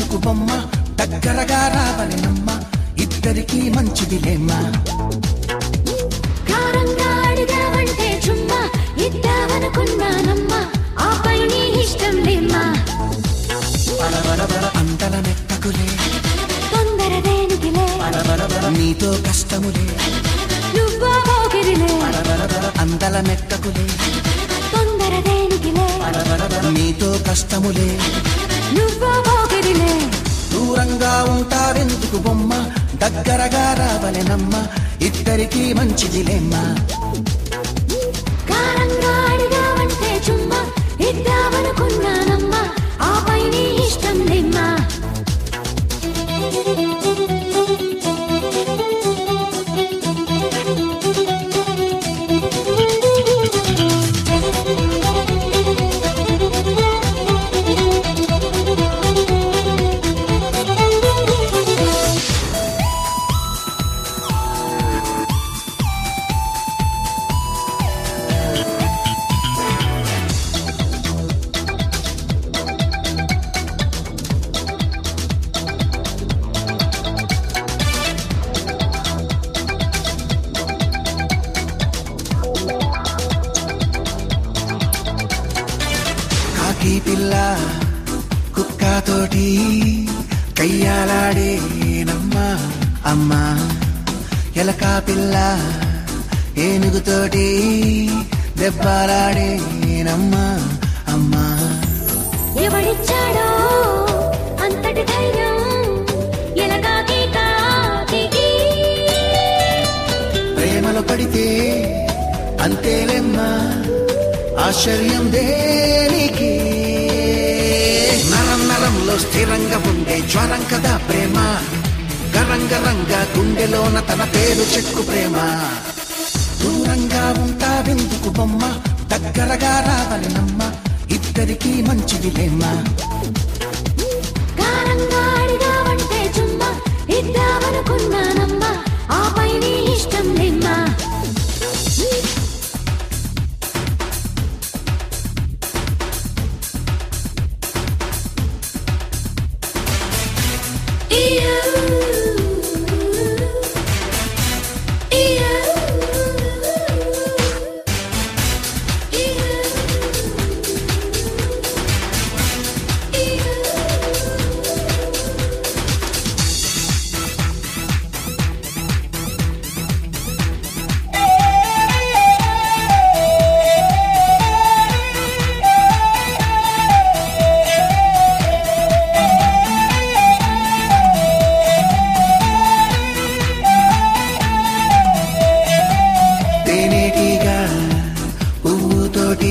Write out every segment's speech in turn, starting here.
ఉంటావెందుకు బొమ్మ దగ్గరగా రావలెనమ్మ ఇద్దరికీ మంచిదిలేమ్మా కారంగా అడిగావంటే చుమ్మా ఇద్దామనుకున్నానమ్మా ఆపై నీ ఇష్టం లేమ్మా అందల నెట్టకులే తొందర దేనికిలే నీతో కష్టములే నువ్వో పోకిరిలే అందల మెట్టకులే తొందర దేనికిలే నీతో కష్టములే నువ్వో పోకిరిలే దూరంగా ఉంటావెందుకు బొమ్మ దగ్గరగా రావలెనమ్మ ఇద్దరికీ మంచిదిలేమ్మా కారంగా అడిగావంటే చుమ్మా ఇద్దామనుకున్నానమ్మా ఆపై నీ ఇష్టం లేమ్మా కాకి పిల్ల కుక్కతోటి కయ్యాలాడేనమ్మా అమ్మా ఎలక పిల్ల ఏనుగుతోటి దెబ్బలాడేనమ్మా అమ్మా ఎవడిచ్చాడో అంతటి ధైర్యం ఎలగాకి కాకి ప్రేమలో పడితే అంతేలేమ్మా ఆశ్చర్యం దేనికి నరం నరంలో స్థిరంగా ఉండే జ్వరం కదా ప్రేమ గరంగరంగా గుండెలోన తన పేరు చెక్కు ప్రేమ దూరంగా ఉంటావెందుకు బొమ్మ దగ్గరగా రావలెనమ్మ ఇద్దరికీ మంచిదిలేమ్మా కారంగా అడిగావంటే చుమ్మా ఇద్దామనుకున్నానమ్మా ఆపై నీ ఇష్టం లేమ్మా ఇయ్యో. ఇయ్యో. ఇయ్యో. తేనేటిగా పువ్వుతోటి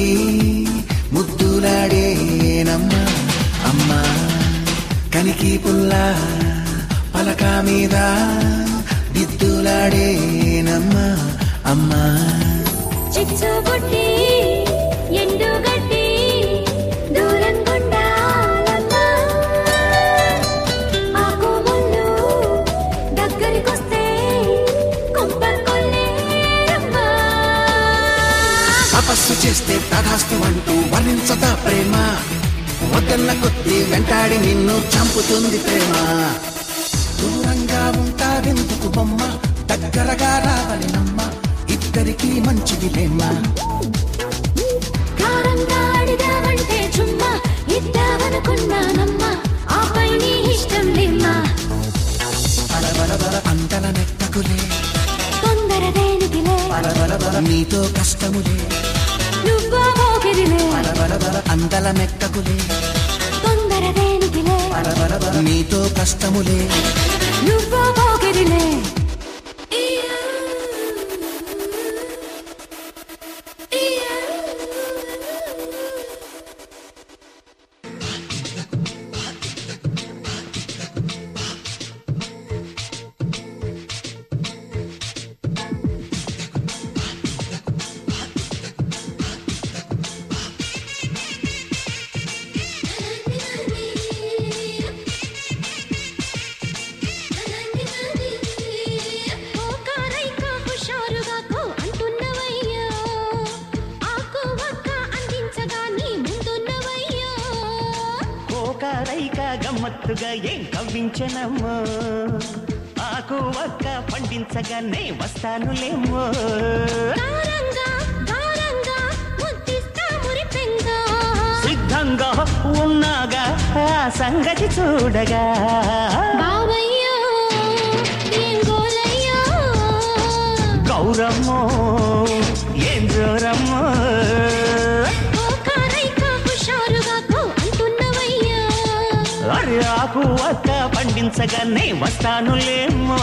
ముద్దులాడేనమ్మా అమ్మా కనికి పుల్ల పలక మీద దిద్దులాడేనమ్మా అమ్మా చిచ్చు పుట్టి ఎండు గడ్డి దూరం కొండాలమ్మా ఆకు ముళ్ళు దగ్గరికొస్తే కొంప కొల్లేరమ్మా తపస్సు చేస్తే తదాస్తు అంటూ వర్ణించదా ప్రేమ వద్దన్న కొద్ది వెంటాడి నిన్ను చంపుతుంది ప్రేమ దూరంగా ఉంటావెందుకు బొమ్మ దగ్గరగా రావలెనమ్మ ఇద్దరికీ మంచిదిలేమ్మా కారంగా అడిగావంటే చుమ్మా ఇద్దామనుకున్నానమ్మా ఆపై నీ ఇష్టం లేమ్మా అంతల నెట్టకులే తొందర దేనికిలే నీతో కష్టములే నువ్వో పోకిరిలే అందల మెక్కకులే తొందర దేనికిలే నీతో కష్టములే నువ్వో పోకిరిలే కోకారైక గమ్మత్తుగా ఏం కవ్వించనమ్మో ఆకు ఒక్క పండించగానే వస్తానులేమో గారంగా గారంగా ముద్దిస్తా మురిపెంగా సిద్ధంగా ఉన్నాగా ఆ సంగతి చూడగా బావయ్యో ఏం గోలయ్యో గౌరమ్మో ఏం జోరమ్మో కోకారైక హుషారుగా కో అంటున్నవయ్యా అరే ఆకు ఒక్క పండించగానే వస్తానులేమో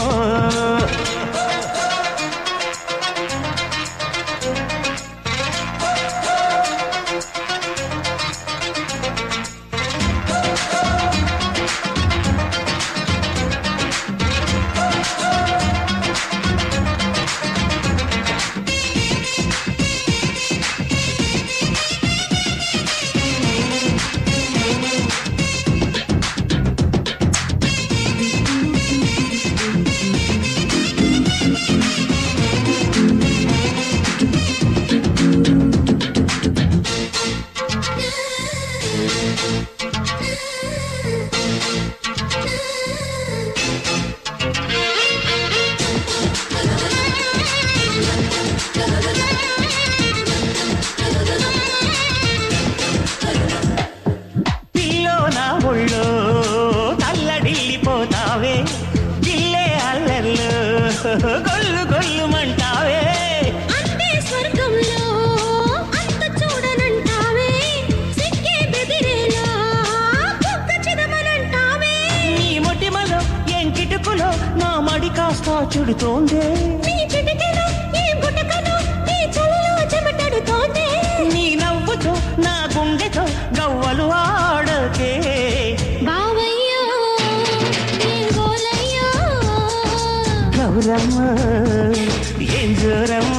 పిల్లో నా ఒళ్ళో తల్లడిల్లిపోతావే గిల్లే అల్లర్లు గొల్లు గొల్లుమంటావే అంతే స్వర్గంలో అంత చూడనంటావే సిక్కే బెదిరేలా కుక్క చిదమనంటావే నీ మొటిమలో ఏం కిటుకులో నా మడి కాస్త చుడుతోందే నీ చిటికెలో ఏ గుటకలో నీ చలిలో చెమటడుతోంది నీ నవ్వుతో నా గుండెతో గవ్వలు ఆడకే బావయ్యో ఏం గోలయ్యో గౌరమ్మ ఏం జోరమ్మ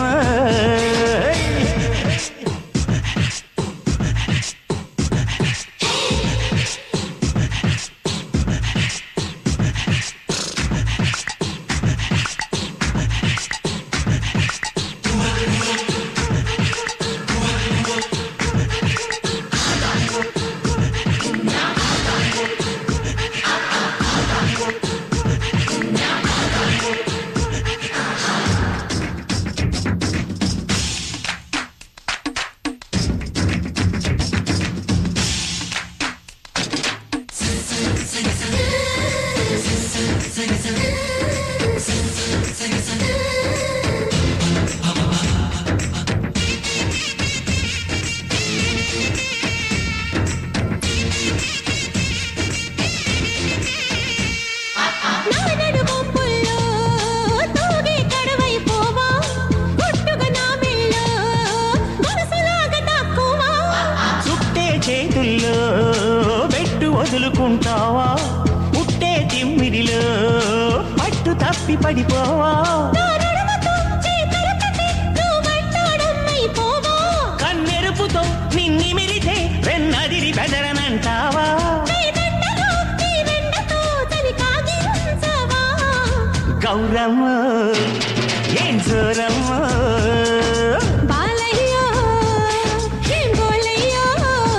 నానడు బొంపుల్లో తూగే కడవైపోవా గుట్టుగా నా మెళ్ళో గొలుసులాగా దాక్కువా చుట్టే చేతుల్లో పెట్టు వదులుకుంటావా పుట్టే తిమ్మిడిలో పట్టు తప్పి పడిపోవా నా నడుముతో చేతులతోటి నువ్వు వెంటాడమ్మైపోవా కన్నెరుపుతో నిన్నిమిరితే వెన్నదిరి బెదరనంటావా నీ దండలో నీ వెండతో చలి కాగిరించవా గౌరమ్మ ఏం జోరమ్మ బాలయ్యో ఏం గోలయ్యో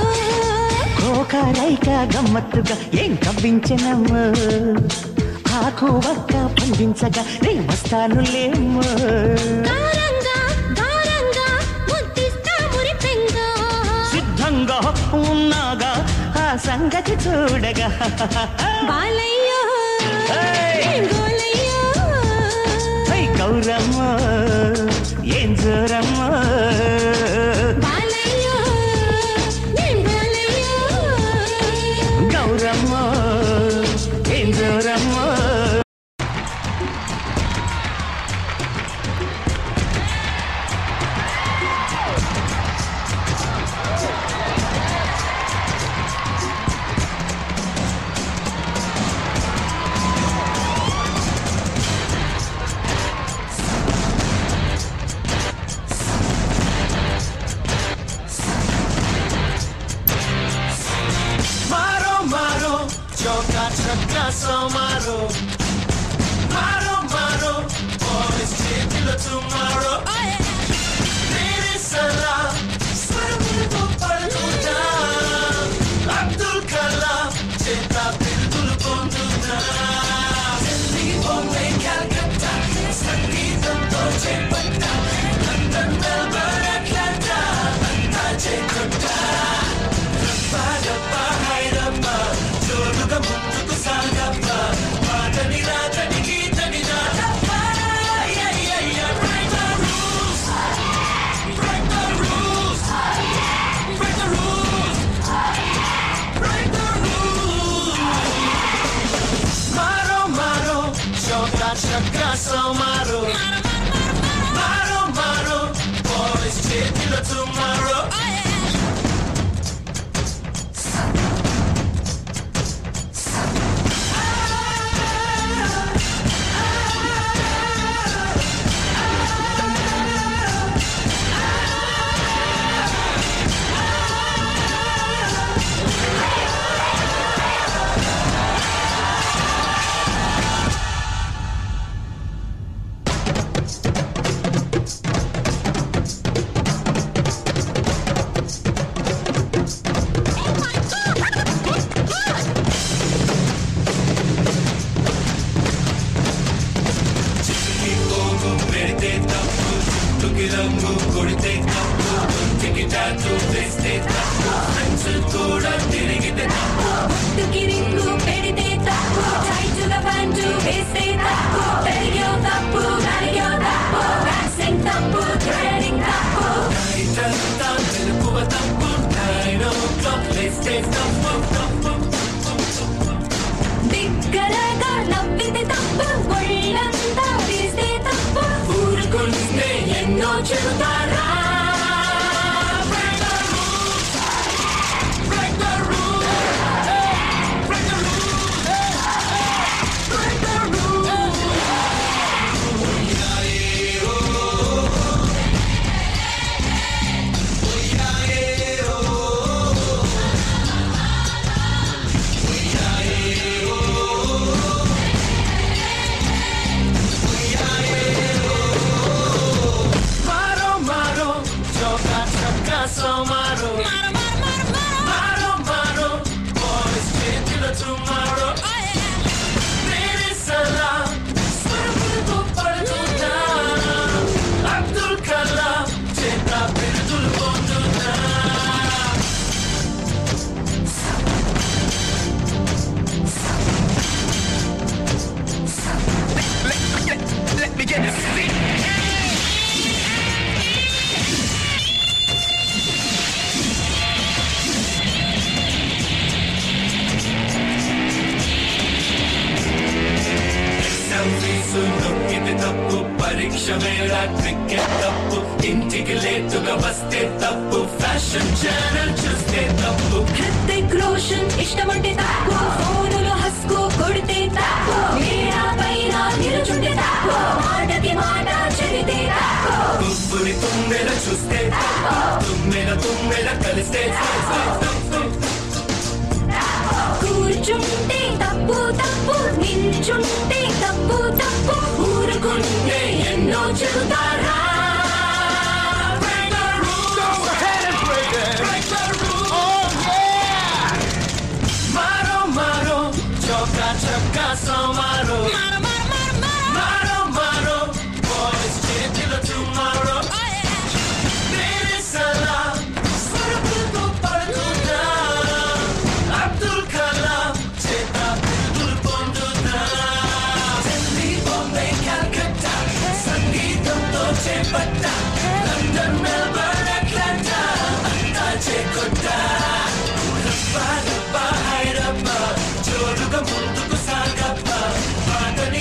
కోకారైక గమ్మత్తుగా ఏం కవ్వించనమ్మ ఆకు ఒక్క పండించగా నే వస్తానులేమ్మ గారంగా గారంగా ముద్దిస్తా మురిపెంగా సిద్ధంగా ఉన్నాగా ఆ సంగతి చూడగా బాలయ్యో ఏయ్! ఏం గోలయ్యో హై గౌరమ్మ ఏం జోరమ్మ బాలయ్యో ఏం గోలయ్యో గౌరమ్మ ఏం జోరమ్మ Maro, maro, choca, choca, so maro. Maro, maro, boys, chill tomorrow. Nere salam, swarmuto palkuta. Abdul Kalam, జోరుగా ముందుకు సాగప్ప పాటని రాతని గీతని దాటప్ప Yeah, yeah, yeah. Break the rules. Break the rules. Break the rules. Break the rules. Maro, maro, choca, choca, so maro. Maro, maro, boys, చేతిలో tomorrow. చిటికి పోగు పెడితే తప్పు చుట్టుకి రంగు కొడితే తప్పు ఒంటికి టాటూ వేస్తే తప్పు ఫ్రెండ్స్ కూడా తిరిగితే తప్పు పుట్టుకి రింగు పెడితే తప్పు టైటుగా పంచు వేస్తే తప్పు పెరిగావు తప్పు నలిగావు తప్పు వ్యాక్సిన్ తప్పు ట్రైనింగ్ తప్పు నైటంతా మెలకువ తప్పు నైన్ ఓ క్లాక్ లేస్తే తప్పు తప్పు బిగ్గరగా నవ్వితే తప్పు ఒళ్ళంతా తీస్తే తప్పు ఊరుకుంటే ఎన్నో చెబుతారా Break the rules. Break the rules. Break the rules. Maro, maro, choca, choca, so maro. Maro, maro, boys, చేతిలో tomorrow. Baby salam, స్వరములతో పడుతున్నా. అబ్దుల్ కలాం, చేత బిరుదులు పొందుతా. సెల్ఫీసు నొక్కితే తప్పు పరీక్ష వేళ క్రికెట్ తప్పు ఇంటికి లేటుగా వస్తే తప్పు ఫ్యాషన్ ఛానల్ చూస్తే తప్పు హృతిక్ రోషన్ ఇష్టమంటే తప్పు ఫోనులో హస్కు కొడితే తప్పు మేడా పైన నిలుచుంటే తప్పు మాటకి మాట చెబితే తప్పు పువ్వుని తుమ్మెల చూస్తే తప్పు తుమ్మెల తుమ్మెల కలిస్తే తప్పు కూర్చుంటే తప్పు తప్పు నిల్చుంటే తప్పు తప్పు ఊరుకుంటే ఎన్నో చెబుతారా Break the rules. Break the rules. Maro, maro, choca, choca, so maro. Maro, maro, boys, చేతిలో tomorrow. Baby salam, స్వరములతో పడుతున్నా. అబ్దుల్ కలాం, చేత బిరుదులు పొందుతా. ఢిల్లీ, బాంబే, కలకత్తా, సంగీతంతో చేపట్టా. లండన్, మెల్బర్న్, అట్లాంటా, అంతా చేకొట్టా. రబ్బా, రబ్బా, హైరబ్బా, జోరుగా ముందుకు సాగబ్బా. పాటని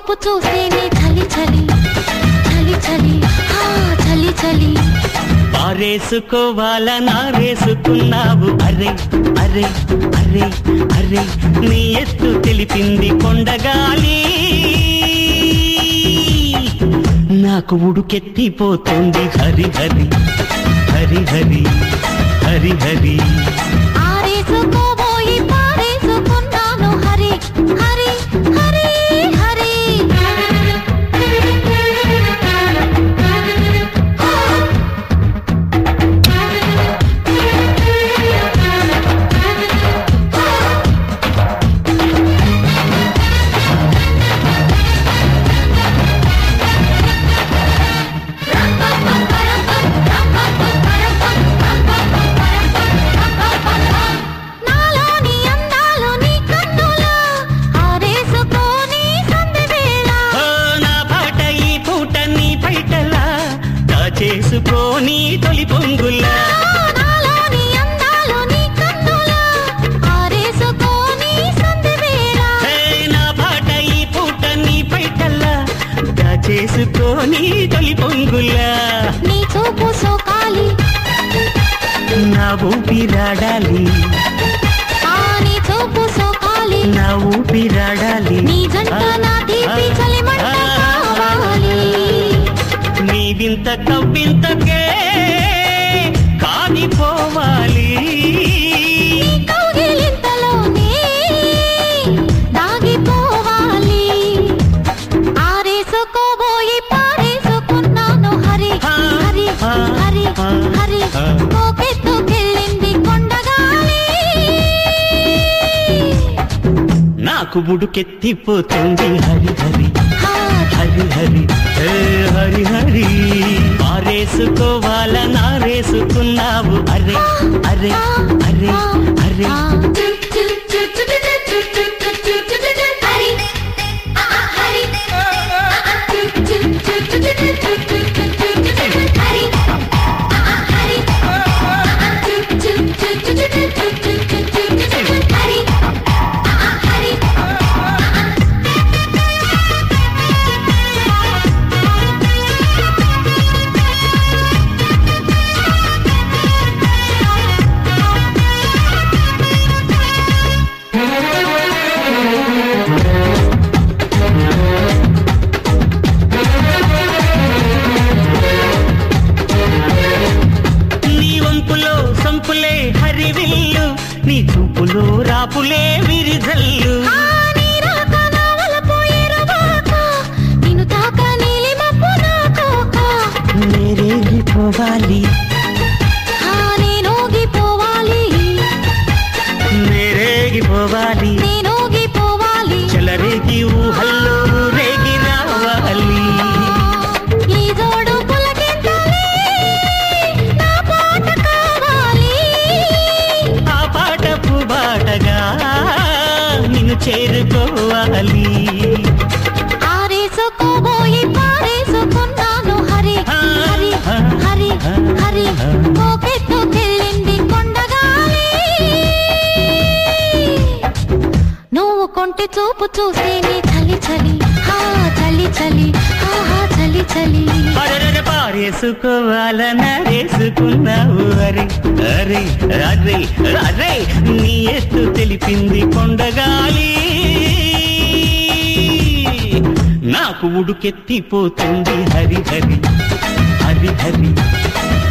చూపు చూస్తేనే చలి చలి చలి చలి ఆ చలి చలి పారేసుకోవాల నారేసుకున్నావు అరే అరే అరే అరే నీ ఎత్తు తెలిపింది కొండగాలి నాకు ఉడుకెత్తిపోతుంది హరి హరి హరి హరి హరి హరి ఆరేసుకోబోయి పారేసుకున్నాను హరి హరి హరి హరి నాలోని అందాలు నీ కన్నులా ఆరేసుకోని సందవేళ ఓ నా పాట ఈ పూట నీ పైటలా దాచేసుకోని తొలి పొంగులా నాలోని అందాలు నీ కన్నులా ఆరేసుకోని సందవేళ హే, నా పాట ఈ పూట నీ పైటలా దాచేసుకోని తొలి పొంగులా నీ చూపు సోకాలి నా ఊపిరాడాలి ఆ నీ చూపు సోకాలి నా ఊపిరాడాలి నీ జంట నా తీపి చలిమంట కావాలి నీ వింత కవ్వింతకే కానిపోవాలి నీ కౌగిలింతలోనే దాగిపోవాలి ఆరేసుకోబోయి పారేసుకున్నాను హరి హరి హరి హరి కోకెత్తుకెళ్ళింది కొండగాలి నాకు ఉడుకెత్తిపోతుంది హరి హరి హా, హరి హరి హే హరి హరి ఆరేసుకోవాల నారేసుకున్నావు అరే అరే అరే అరే నీ వంపులో సంపులే హరివిల్లు నీ చూపులో రాపులే విరిజల్లు ఆ నీ రాక నా వలపోయేరు బాక, నిన్ను తాక నీలి మబ్బు నా కోక. నేరేగిపోవాలి ఆ నేనోగిపోవాలి, నేరేగిపోవాలి నేనోగిపోవాలి. చెలరేగి ఊహల్లో రేగి రావాలి ఈ జోడు పులకింతలే, నా పాట కావాలి. ఆ పాటపు బాటగా నిన్ను చేరుకోవాలి ఆరేసుకోబోయి పారేసుకున్నాను హరి హరి హరి హరి కోకెత్తుకెళ్ళింది కొండగాలి నువ్వు కొంటి చూపు చూస్తేనే చలి చలి హా చలి చలి ఆహా చలి చలి అరెరెరె పారేసుకోవాల నరేసుకున్నావు అరే అరే అరే అరే నీ ఎత్తు తెలిపింది కొండగాలి నాకు ఉడుకెత్తిపోతుంది హరి హరి హరి హరి